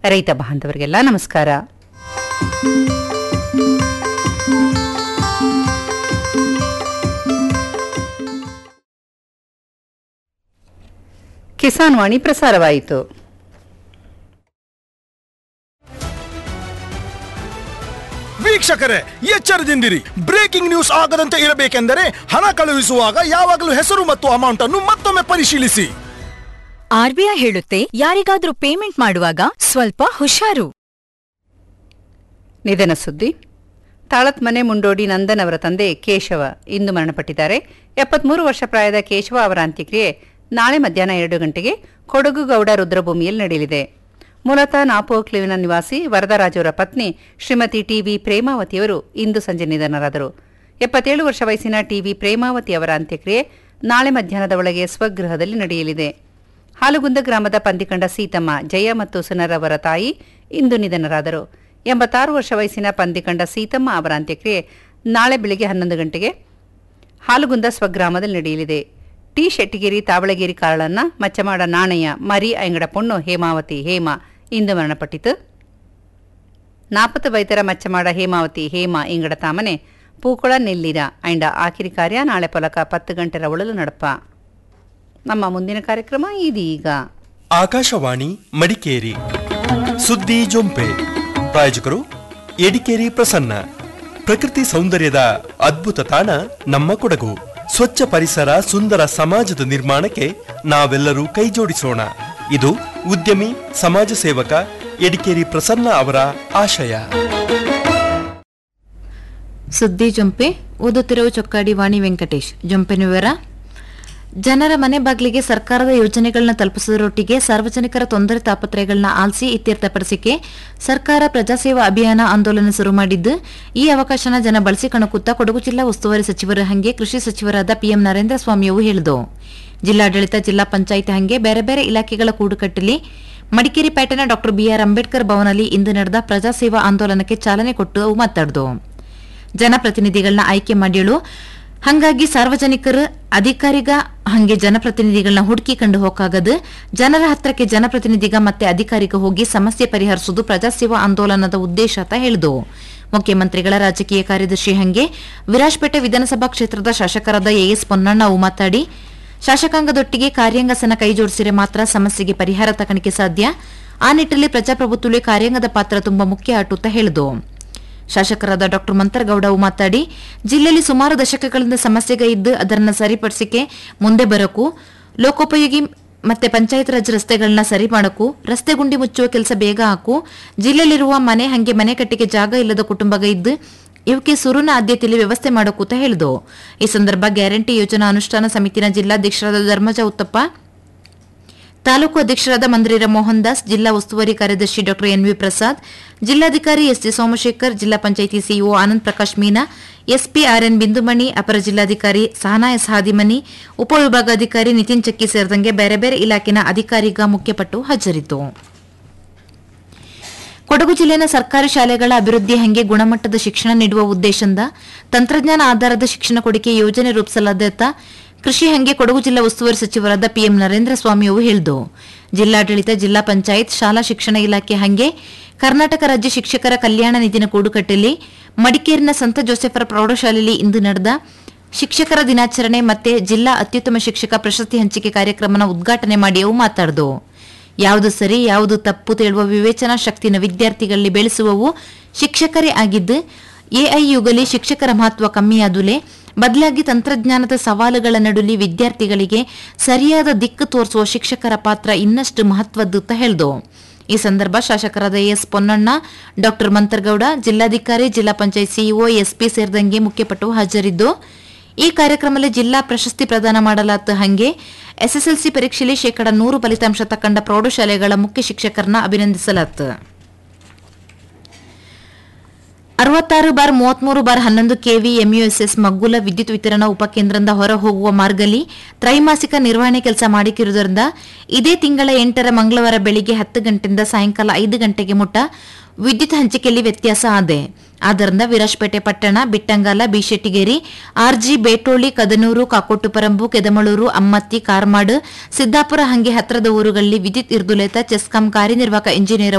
ರೈತ ಬಾಂಧವರಿಗೆಲ್ಲ ನಮಸ್ಕಾರ ಕಿಸಾನ್ ವಾಣಿ ಪ್ರಸಾರವಾಯಿತು ವೀಕ್ಷಕರೇ ಎಚ್ಚರದಿಂದಿರಿ ಬ್ರೇಕಿಂಗ್ ನ್ಯೂಸ್ ಆಗದಂತೆ ಇರಬೇಕೆಂದರೆ ಹಣ ಕಳುಹಿಸುವಾಗ ಯಾವಾಗಲೂ ಹೆಸರು ಮತ್ತು ಅಮೌಂಟ್ ಅನ್ನು ಮತ್ತೊಮ್ಮೆ ಪರಿಶೀಲಿಸಿ ಆರ್ಬಿಐ ಹೇಳುತ್ತೆ ಯಾರಿಗಾದ್ರೂ ಪೇಮೆಂಟ್ ಮಾಡುವಾಗ ಸ್ವಲ್ಪ ಹುಷಾರು ನಿಧನ ಸುದ್ದಿ ತಾಳತ್ ಮನೆ ಮುಂಡೋಡಿ ನಂದನ್ ಅವರ ತಂದೆ ಕೇಶವ ಇಂದು ಮರಣಪಟ್ಟಿದ್ದಾರೆ ಎಪ್ಪತ್ಮೂರು ವರ್ಷ ಪ್ರಾಯದ ಕೇಶವ ಅವರ ಅಂತ್ಯಕ್ರಿಯೆ ನಾಳೆ ಮಧ್ಯಾಹ್ನ ಎರಡು ಗಂಟೆಗೆ ಕೊಡಗು ಗೌಡ ರುದ್ರಭೂಮಿಯಲ್ಲಿ ನಡೆಯಲಿದೆ ಮೂಲತಃ ನಾಪೋಕ್ಲಿವಿನ ನಿವಾಸಿ ವರದರಾಜ್ ಅವರ ಪತ್ನಿ ಶ್ರೀಮತಿ ಟಿವಿ ಪ್ರೇಮಾವತಿಯವರು ಇಂದು ಸಂಜೆ ನಿಧನರಾದರು ಎಪ್ಪತ್ತೇಳು ವರ್ಷ ವಯಸ್ಸಿನ ಟಿವಿ ಪ್ರೇಮಾವತಿ ಅವರ ಅಂತ್ಯಕ್ರಿಯೆ ನಾಳೆ ಮಧ್ಯಾಹ್ನದ ಒಳಗೆ ಸ್ವಗೃಹದಲ್ಲಿ ನಡೆಯಲಿದೆ ಹಾಲುಗುಂದ ಗ್ರಾಮದ ಪಂದಿಕಂಡ ಸೀತಮ್ಮ ಜಯ ಮತ್ತು ಸುನರವರ ತಾಯಿ ಇಂದು ನಿಧನರಾದರು ಎಂಬತ್ತಾರು ವರ್ಷ ವಯಸ್ಸಿನ ಪಂದಿಕಂಡ ಸೀತಮ್ಮ ಅವರ ಅಂತ್ಯಕ್ರಿಯೆ ನಾಳೆ ಬೆಳಿಗ್ಗೆ ಹನ್ನೊಂದು ಗಂಟೆಗೆ ಹಾಲುಗುಂದ ಸ್ವಗ್ರಾಮದಲ್ಲಿ ನಡೆಯಲಿದೆ ಟಿ ಶೆಟ್ಟಿಗೇರಿ ತಾವಳಗೇರಿ ಕಾರಳನ್ನ ಮಚ್ಚಮಾಡ ನಾಣಯ್ಯ ಮರಿ ಅಂಗಡ ಪೊಣ್ಣು ಹೇಮಾವತಿ ಹೇಮ ಇಂದು ಮರಣಪಟ್ಟಿತು ನಾಪತ್ತು ವೈದ್ಯರ ಮಚ್ಚಮಾಡ ಹೇಮಾವತಿ ಹೇಮ ಇಂಗಡ ತಾಮನೆ ಪೂಕೊಳ ನೆಲ್ಲಿರ ಐಂಡ ಆಕಿರಿ ಕಾರ್ಯ ನಾಳೆ ಪೊಲಕ ಪತ್ತು ಗಂಟೆರ ಒಳಲು ನಡಪ ನಮ್ಮ ಮುಂದಿನ ಕಾರ್ಯಕ್ರಮ ಇದೀಗ ಆಕಾಶವಾಣಿ ಮಡಿಕೇರಿ ಸುದ್ದಿ ಜೊಂಪೆ ಪ್ರಾಯೋಜಕರು ಎಡಿಕೇರಿ ಪ್ರಸನ್ನ ಪ್ರಕೃತಿ ಸೌಂದರ್ಯದ ಅದ್ಭುತ ತಾಣ ನಮ್ಮ ಕೊಡಗು ಸ್ವಚ್ಛ ಪರಿಸರ ಸುಂದರ ಸಮಾಜದ ನಿರ್ಮಾಣಕ್ಕೆ ನಾವೆಲ್ಲರೂ ಕೈಜೋಡಿಸೋಣ ಇದು ಉದ್ಯಮಿ ಸಮಾಜ ಸೇವಕ ಎಡಿಕೇರಿ ಪ್ರಸನ್ನ ಅವರ ಆಶಯ ಸುದ್ದಿ ಜೊಂಪೆ ಓದುತ್ತಿರುವ ಚೊಕ್ಕಾಡಿ ವಾಣಿ ವೆಂಕಟೇಶ್ ಜೊಂಪೆನ ವಿವರ ಜನರ ಮನೆ ಬಾಗಿಲಿಗೆ ಸರ್ಕಾರದ ಯೋಜನೆಗಳನ್ನ ತಲುಪಿಸುವುದರೊಟ್ಟಿಗೆ ಸಾರ್ವಜನಿಕರ ತೊಂದರೆ ತಾಪತ್ರಯಗಳನ್ನ ಆಲಿಸಿ ಇತ್ಯರ್ಥಪಡಿಸಿಕೆ ಸರ್ಕಾರ ಪ್ರಜಾಸೇವಾ ಅಭಿಯಾನ ಆಂದೋಲನ ಶುರು ಮಾಡಿದ್ದು ಈ ಅವಕಾಶನ ಜನ ಬಳಸಿಕೊಳ್ಳುತ್ತಾ ಕೊಡಗು ಜಿಲ್ಲಾ ಉಸ್ತುವಾರಿ ಸಚಿವರ ಹಂಗೆ ಕೃಷಿ ಸಚಿವರಾದ ಪಿಎಂ ನರೇಂದ್ರ ಸ್ವಾಮಿಯವರು ಹೇಳಿದರು ಜಿಲ್ಲಾಡಳಿತ ಜಿಲ್ಲಾ ಪಂಚಾಯಿತಿ ಹಂಗೆ ಬೇರೆ ಬೇರೆ ಇಲಾಖೆಗಳ ಕೂಡುಕಟ್ಟಲಿ ಮಡಿಕೇರಿ ಪೇಟೆನ ಡಾಕ್ಟರ್ ಬಿಆರ್ ಅಂಬೇಡ್ಕರ್ ಭವನಲ್ಲಿ ಇಂದು ನಡೆದ ಪ್ರಜಾಸೇವಾ ಆಂದೋಲನಕ್ಕೆ ಚಾಲನೆ ಕೊಟ್ಟು ಅವು ಮಾತಾಡಿದು ಜನಪ್ರತಿನಿಧಿಗಳನ್ನ ಆಯ್ಕೆ ಮಾಡಿಯಳು ಹಂಗಾಗಿ ಸಾರ್ವಜನಿಕರು ಅಧಿಕಾರಿಗ ಹಂಗೆ ಜನಪ್ರತಿನಿಧಿಗಳನ್ನ ಹುಡುಕಿ ಕಂಡು ಹೋಗಾಗದು ಜನರ ಹತ್ರಕ್ಕೆ ಜನಪ್ರತಿನಿಧಿಗ ಮತ್ತೆ ಅಧಿಕಾರಿಗ ಹೋಗಿ ಸಮಸ್ಯೆ ಪರಿಹರಿಸುವುದು ಪ್ರಜಾಸೇವಾ ಆಂದೋಲನದ ಉದ್ದೇಶ ಅಂತ ಹೇಳಿದು ಮುಖ್ಯಮಂತ್ರಿಗಳ ರಾಜಕೀಯ ಕಾರ್ಯದರ್ಶಿ ಹಂಗೆ ವಿರಾಜಪೇಟೆ ವಿಧಾನಸಭಾ ಕ್ಷೇತ್ರದ ಶಾಸಕರಾದ ಎಎಸ್ ಪೊನ್ನಣ್ಣ ಅವು ಮಾತಾಡಿ ಶಾಸಕಾಂಗದೊಟ್ಟಿಗೆ ಕಾರ್ಯಾಂಗಸನ ಕೈಜೋಡಿಸಿರೆ ಮಾತ್ರ ಸಮಸ್ಯೆಗೆ ಪರಿಹಾರ ತಕಣಿಕೆ ಸಾಧ್ಯ ಆ ನಿಟ್ಟಲ್ಲಿ ಪ್ರಜಾಪ್ರಭುತ್ವದಲ್ಲಿ ಕಾರ್ಯಾಂಗದ ಪಾತ್ರ ತುಂಬಾ ಮುಖ್ಯ ಆಟುತ್ತಾ ಹೇಳಿದು ಶಾಸಕರಾದ ಡಾಕ್ಟರ್ ಮಂತರಗೌಡ ಅವು ಮಾತಾಡಿ ಜಿಲ್ಲೆಯಲ್ಲಿ ಸುಮಾರು ದಶಕಗಳಿಂದ ಸಮಸ್ಯೆಗೆ ಇದ್ದು ಅದನ್ನ ಸರಿಪಡಿಸಿಕೆ ಮುಂದೆ ಬರಕು ಲೋಕೋಪಯೋಗಿ ಮತ್ತೆ ಪಂಚಾಯತ್ ರಾಜ್ ರಸ್ತೆಗಳನ್ನ ಸರಿ ಮಾಡಕು ರಸ್ತೆ ಗುಂಡಿ ಮುಚ್ಚುವ ಕೆಲಸ ಬೇಗ ಹಾಕು ಜಿಲ್ಲೆಯಲ್ಲಿರುವ ಮನೆ ಹಂಗೆ ಮನೆ ಕಟ್ಟಿಗೆ ಜಾಗ ಇಲ್ಲದ ಕುಟುಂಬಗ ಇದ್ದು ಇವಕ್ಕೆ ಸುರುನ ಆದ್ಯತೆಯಲ್ಲಿ ವ್ಯವಸ್ಥೆ ಮಾಡಕು ಅಂತ ಹೇಳಿದು ಈ ಸಂದರ್ಭ ಗ್ಯಾರಂಟಿ ಯೋಜನಾ ಅನುಷ್ಠಾನ ಸಮಿತಿನ ಜಿಲ್ಲಾಧ್ಯಕ್ಷರಾದ ಧರ್ಮಜ ಉತ್ತಪ್ಪ ತಾಲೂಕು ಅಧ್ಯಕ್ಷರಾದ ಮಂದಿರ ಮೋಹನ್ ದಾಸ್ ಜಿಲ್ಲಾ ಉಸ್ತುವಾರಿ ಕಾರ್ಯದರ್ಶಿ ಡಾಕ್ಟರ್ ಎನ್ವಿ ಪ್ರಸಾದ್ ಜಿಲ್ಲಾಧಿಕಾರಿ ಎಸ್ಜಿ ಸೋಮಶೇಖರ್ ಜಿಲ್ಲಾ panchayat CEO Anand Prakash Meena SP R N Bindumani ಅಪರ ಜಿಲ್ಲಾಧಿಕಾರಿ ಸಹನಾ ಎಸ್ ಹಾದಿಮನಿ ಉಪವಿಭಾಗಾಧಿಕಾರಿ ನಿತಿನ್ ಚಕ್ಕಿ ಸೇರಿದಂಗೆ ಬೇರೆ ಬೇರೆ ಇಲಾಖೆನ ಅಧಿಕಾರಿಗ ಮುಖ್ಯಪಟ್ಟು ಹಾಜರಿದ್ದು ಕೊಡಗು ಜಿಲ್ಲೆನ ಸರ್ಕಾರಿ ಶಾಲೆಗಳ ಅಭಿವೃದ್ಧಿ ಹಂಗೆ ಗುಣಮಟ್ಟದ ಶಿಕ್ಷಣ ನೀಡುವ ಉದ್ದೇಶದಿಂದ ತಂತ್ರಜ್ಞಾನ ಆಧಾರದ ಶಿಕ್ಷಣ ಕೊಡಿಕೆ ಯೋಜನೆ ರೂಪಿಸಲಾದ ಕೃಷಿ ಹಂಗೆ ಕೊಡಗು ಜಿಲ್ಲಾ ಉಸ್ತುವಾರಿ ಸಚಿವರಾದ ಪಿಎಂ ನರೇಂದ್ರ ಸ್ವಾಮಿ ಅವರು ಹೇಳಿದು ಜಿಲ್ಲಾಡಳಿತ ಜಿಲ್ಲಾ ಪಂಚಾಯತ್ ಶಾಲಾ ಶಿಕ್ಷಣ ಇಲಾಖೆ ಹಂಗೆ ಕರ್ನಾಟಕ ರಾಜ್ಯ ಶಿಕ್ಷಕರ ಕಲ್ಯಾಣ ನಿಧಿನ ಕೂಡುಕಟ್ಟೆಯಲ್ಲಿ ಮಡಿಕೇರಿನ ಸಂತ ಜೋಸೆಫರ ಪ್ರೌಢಶಾಲೆಯಲ್ಲಿ ಇಂದು ನಡೆದ ಶಿಕ್ಷಕರ ದಿನಾಚರಣೆ ಮತ್ತೆ ಜಿಲ್ಲಾ ಅತ್ಯುತ್ತಮ ಶಿಕ್ಷಕ ಪ್ರಶಸ್ತಿ ಹಂಚಿಕೆ ಕಾರ್ಯಕ್ರಮನ ಉದ್ಘಾಟನೆ ಮಾಡಿ ಅವು ಮಾತಾಡಿದು ಯಾವುದು ಸರಿ ಯಾವುದು ತಪ್ಪು ತೇಳುವ ವಿವೇಚನಾ ಶಕ್ತಿನ ವಿದ್ಯಾರ್ಥಿಗಳಲ್ಲಿ ಬೆಳೆಸುವವು ಶಿಕ್ಷಕರೇ ಆಗಿದ್ದು ಎಐ ಯುಗಲಿ ಶಿಕ್ಷಕರ ಮಹತ್ವ ಕಮ್ಮಿಯಾದುಲೆ ಬದಲಾಗಿ ತಂತ್ರಜ್ಞಾನದ ಸವಾಲುಗಳ ನಡುಲಿ ವಿದ್ಯಾರ್ಥಿಗಳಿಗೆ ಸರಿಯಾದ ದಿಕ್ಕು ತೋರಿಸುವ ಶಿಕ್ಷಕರ ಪಾತ್ರ ಇನ್ನಷ್ಟು ಮಹತ್ವದ್ದು ಅಂತ ಹೇಳಿದು ಈ ಸಂದರ್ಭ ಶಾಸಕರಾದ ಎಸ್ ಪೊನ್ನಣ್ಣ ಡಾಕ್ಟರ್ ಮಂತರ್ಗೌಡ ಜಿಲ್ಲಾಧಿಕಾರಿ ಜಿಲ್ಲಾ ಪಂಚಾಯತ್ ಸಿಇಒ ಎಸ್ಪಿ ಸೇರಿದಂಗೆ ಮುಖ್ಯಪಟ್ಟು ಹಾಜರಿದ್ದು ಈ ಕಾರ್ಯಕ್ರಮದಲ್ಲಿ ಜಿಲ್ಲಾ ಪ್ರಶಸ್ತಿ ಪ್ರದಾನ ಮಾಡಲಾದ ಹಂಗೆ ಎಸ್ಎಸ್ಎಲ್ಸಿ ಪರೀಕ್ಷೆಯಲ್ಲಿ ಶೇಕಡ ನೂರು ಫಲಿತಾಂಶ ತಕ್ಕಂಡ ಪ್ರೌಢಶಾಲೆಗಳ ಮುಖ್ಯ ಶಿಕ್ಷಕರನ್ನ ಅಭಿನಂದಿಸಲಾಯಿತು ಅರವತ್ತಾರು ಬಾರ್ ಮೂವತ್ಮೂರು ಬಾರ್ ಹನ್ನೊಂದು ಕೆವಿ ಎಂಯುಎಸ್ಎಸ್ ಮಗ್ಗುಲ ವಿದ್ಯುತ್ ವಿತರಣಾ ಉಪಕೇಂದ್ರದಿಂದ ಹೊರ ಹೋಗುವ ಮಾರ್ಗಲಿ ತ್ರೈಮಾಸಿಕ ನಿರ್ವಹಣೆ ಕೆಲಸ ಮಾಡಿಕ್ಕಿರುವುದರಿಂದ ಇದೇ ತಿಂಗಳ ಎಂಟರ ಮಂಗಳವಾರ ಬೆಳಿಗ್ಗೆ ಹತ್ತು ಗಂಟೆಯಿಂದ ಸಾಯಂಕಾಲ ಐದು ಗಂಟೆಗೆ ಮುಟ್ಟ ವಿದ್ಯುತ್ ಹಂಚಿಕೆಯಲ್ಲಿ ವ್ಯತ್ಯಾಸ ಆದೆ ಆದ್ದರಿಂದ ವಿರಾಜಪೇಟೆ ಪಟ್ಟಣ ಬಿಟ್ಟಂಗಾಲ ಬಿಶೆಟ್ಟಿಗೇರಿ ಆರ್ಜಿ ಬೇಟೋಳಿ ಕದನೂರು ಕಾಕೋಟುಪರಂಬು ಕೆದಮಳೂರು ಅಮ್ಮತ್ತಿ ಕಾರ್ಮಾಡು ಸಿದ್ದಾಪುರ ಹಂಗೆ ಹತ್ರದ ಊರುಗಳಲ್ಲಿ ವಿದ್ಯುತ್ ಇರ್ದುಲೇತ ಚೆಸ್ಕಾಂ ಕಾರ್ಯನಿರ್ವಾಹಕ ಇಂಜಿನಿಯರ್